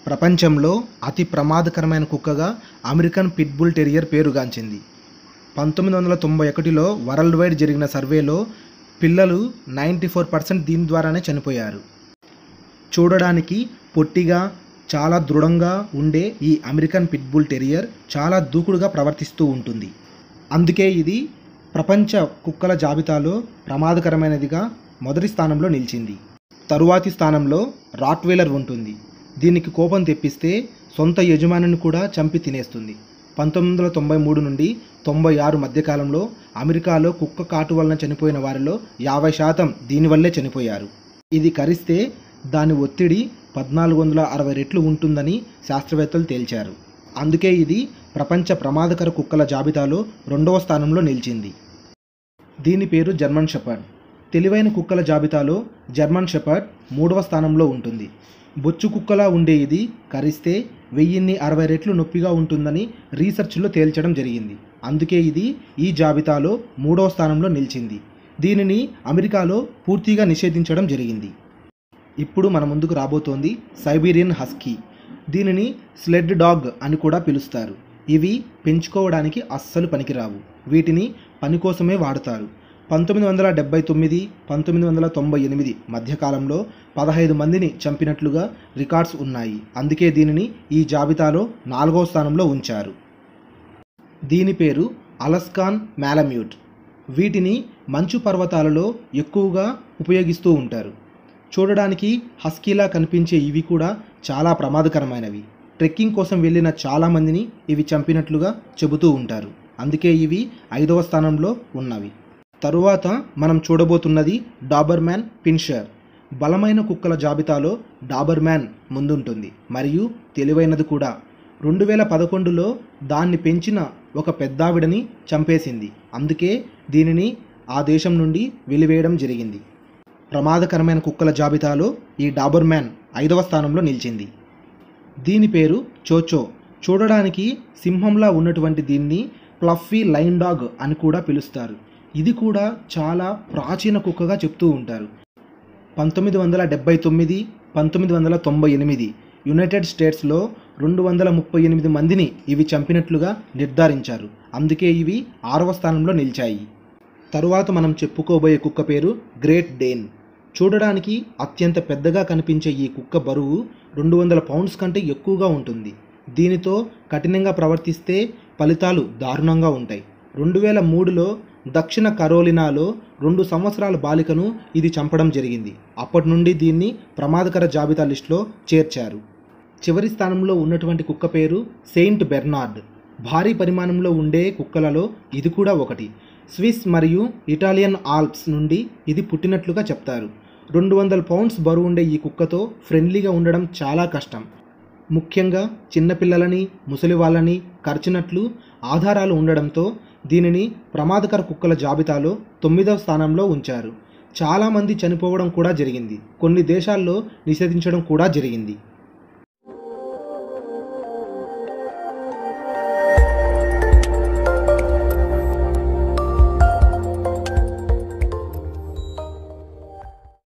ప్రపంచంలో అతి ప్రమాదకరమైన కుక్కగా అమెరికన్ పిట్బుల్ టెరియర్ పేరుగాంచింది పంతొమ్మిది వందల తొంభై ఒకటిలో వరల్డ్ వైడ్ జరిగిన సర్వేలో పిల్లలు నైంటీ ఫోర్ పర్సెంట్ దీని ద్వారానే చనిపోయారు చూడడానికి పొట్టిగా చాలా దృఢంగా ఉండే ఈ అమెరికన్ పిట్బుల్ టెరియర్ చాలా దూకుడుగా ప్రవర్తిస్తూ ఉంటుంది అందుకే ఇది ప్రపంచ కుక్కల జాబితాలో ప్రమాదకరమైనదిగా మొదటి స్థానంలో నిలిచింది తరువాతి స్థానంలో రాట్వెలర్ ఉంటుంది దీనికి కోపం తెప్పిస్తే సొంత యజమానిని కూడా చంపి తినేస్తుంది పంతొమ్మిది వందల తొంభై మూడు నుండి తొంభై ఆరు మధ్యకాలంలో అమెరికాలో కుక్క కాటు వలన చనిపోయిన వారిలో యాభై శాతం దీనివల్లే చనిపోయారు ఇది కరిస్తే దాని ఒత్తిడి పద్నాలుగు వందల అరవై రెట్లు ఉంటుందని శాస్త్రవేత్తలు తేల్చారు అందుకే ఇది ప్రపంచ ప్రమాదకర కుక్కల జాబితాలో రెండవ స్థానంలో నిలిచింది దీని పేరు జర్మన్ షెపర్డ్ తెలివైన కుక్కల జాబితాలో జర్మన్ షెపర్డ్ మూడవ స్థానంలో ఉంటుంది బొచ్చు కుక్కలా ఉండే ఇది కరిస్తే వెయ్యిన్ని అరవై రెట్లు నొప్పిగా ఉంటుందని రీసెర్చ్లో తేల్చడం జరిగింది అందుకే ఇది ఈ జాబితాలో మూడవ స్థానంలో నిలిచింది దీనిని అమెరికాలో పూర్తిగా నిషేధించడం జరిగింది ఇప్పుడు మన ముందుకు రాబోతోంది సైబీరియన్ హస్కీ దీనిని స్లెడ్ డాగ్ అని కూడా పిలుస్తారు ఇవి పెంచుకోవడానికి అస్సలు పనికిరావు వీటిని పని కోసమే వాడతారు పంతొమ్మిది వందల డెబ్బై తొమ్మిది పంతొమ్మిది వందల తొంభై ఎనిమిది మధ్యకాలంలో పదహైదు మందిని చంపినట్లుగా రికార్డ్స్ ఉన్నాయి అందుకే దీనిని ఈ జాబితాలో నాలుగవ స్థానంలో ఉంచారు దీని పేరు అలస్కాన్ మ్యాలమ్యూట్ వీటిని మంచు పర్వతాలలో ఎక్కువగా ఉపయోగిస్తూ ఉంటారు చూడడానికి హస్కీలా కనిపించే ఇవి కూడా చాలా ప్రమాదకరమైనవి ట్రెక్కింగ్ కోసం వెళ్ళిన చాలామందిని ఇవి చంపినట్లుగా చెబుతూ ఉంటారు అందుకే ఇవి ఐదవ స్థానంలో ఉన్నవి తరువాత మనం చూడబోతున్నది డాబర్మ్యాన్ పిన్షర్ బలమైన కుక్కల జాబితాలో డాబర్మ్యాన్ ముందుంటుంది మరియు తెలివైనది కూడా రెండు వేల పదకొండులో దాన్ని పెంచిన ఒక పెద్దావిడని చంపేసింది అందుకే దీనిని ఆ దేశం నుండి వెలివేయడం జరిగింది ప్రమాదకరమైన కుక్కల జాబితాలో ఈ డాబర్మ్యాన్ ఐదవ స్థానంలో నిలిచింది దీని పేరు చోచో చూడడానికి సింహంలా ఉన్నటువంటి దీన్ని ప్లఫీ లైన్ డాగ్ అని కూడా పిలుస్తారు ఇది కూడా చాలా ప్రాచీన కుక్కగా చెప్తూ ఉంటారు పంతొమ్మిది వందల డెబ్బై తొమ్మిది పంతొమ్మిది వందల తొంభై ఎనిమిది యునైటెడ్ స్టేట్స్లో రెండు వందల ముప్పై ఎనిమిది మందిని ఇవి చంపినట్లుగా నిర్ధారించారు అందుకే ఇవి ఆరవ స్థానంలో నిలిచాయి తరువాత మనం చెప్పుకోబోయే కుక్క పేరు గ్రేట్ డేన్ చూడడానికి అత్యంత పెద్దగా కనిపించే ఈ కుక్క బరువు రెండు వందల పౌండ్స్ కంటే ఎక్కువగా ఉంటుంది దీనితో కఠినంగా ప్రవర్తిస్తే ఫలితాలు దారుణంగా ఉంటాయి రెండు వేల మూడులో దక్షిణ కరోలినాలో రెండు సంవత్సరాల బాలికను ఇది చంపడం జరిగింది అప్పటి నుండి దీన్ని ప్రమాదకర జాబితా లిస్టులో చేర్చారు చివరి స్థానంలో ఉన్నటువంటి కుక్క పేరు సెయింట్ బెర్నార్డ్ భారీ పరిమాణంలో ఉండే కుక్కలలో ఇది కూడా ఒకటి స్విస్ మరియు ఇటాలియన్ ఆల్ప్స్ నుండి ఇది పుట్టినట్లుగా చెప్తారు రెండు వందల పౌండ్స్ బరువు ఉండే ఈ కుక్కతో ఫ్రెండ్లీగా ఉండడం చాలా కష్టం ముఖ్యంగా చిన్నపిల్లలని ముసలి వాళ్ళని కరిచినట్లు ఆధారాలు ఉండడంతో దీనిని ప్రమాదకర కుక్కల జాబితాలో తొమ్మిదవ స్థానంలో ఉంచారు చాలామంది చనిపోవడం కూడా జరిగింది కొన్ని దేశాల్లో నిషేధించడం కూడా జరిగింది